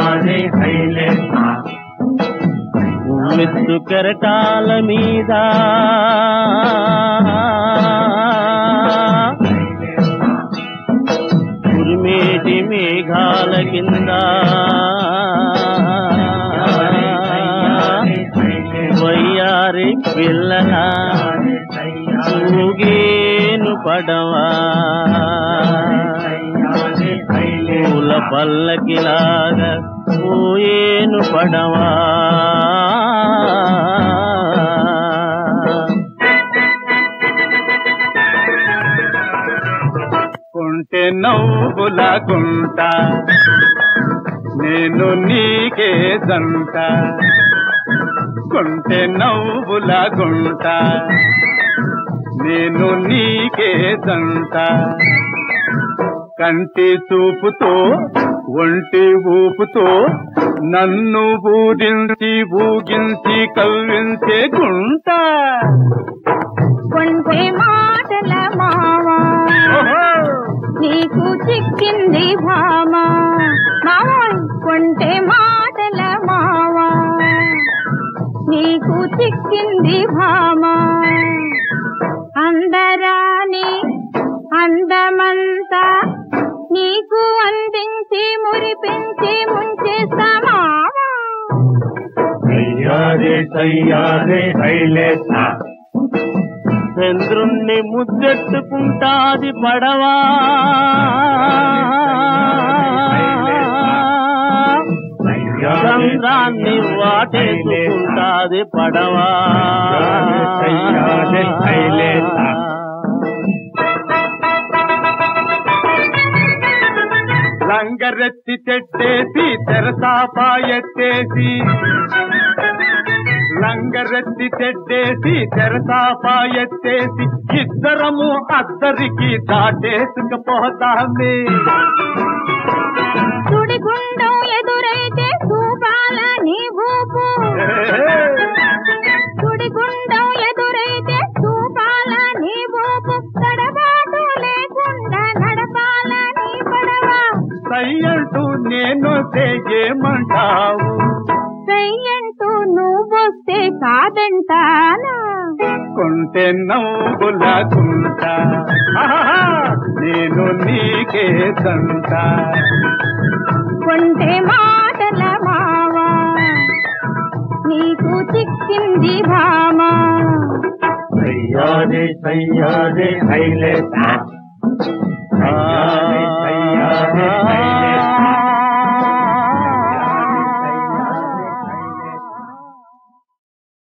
సయ్యారే హైలేసా మెత్తు కెరటాల మీద ఉరిమేటి మేఘాల కింద వయ్యారి పిల్లల ఊగేను పడవా పూల పల్లకిలాగా పోయేను పడవా కుంటే నవ్వుల గుంట నేను నీకే జంట కుంటే నవ్వుల గుంట నేను నీకే జంట కంటి చూపుతో ఒంటి ఊపుతో నన్ను ఊరించి ఊగించి కవ్వించే గుంట కొంటే మాటల మావా నీకు చిక్కింది భామా మావోయ్ కొంటే మాటల మావా నీకు చిక్కింది భామా అందరాని అందమంతా నీకు అందించి మురిపించి ముంచేస్తా మావా సయ్యారే సయ్యారే హైలేసా చంద్రుణ్ణి ముద్దెట్టుకుంటాది పడవా చంద్రాన్ని వాటేసుకుంటాది పడవా సయ్యారే హైలేసా లంగరెత్తి చెట్టేసి తెరసాపా ఎత్తేసి లంగరెత్తి చెట్టేసి తెరసాపా ఎత్తేసి ఇద్దరము అద్దరికి దాటేసుకపోతామే సుడిగుండం ఎదురైతే చూపాల నీ భూపు సుడిగుండం ఎదురైతే చూపాల నీ భూపు తడబాటు లేకుండా నడపాల నీ పడవ సయ్యంటూ నేను ఏమంటావు చెయ్యంటూ నువ్వొస్తే కాదంటానా కొంటే నవ్వుల కుంట నేను నీకే దంట కొంటే మాటల మావా నీకు చిక్కింది భామా సయ్యారే సయ్యారే హైలేసా ఆ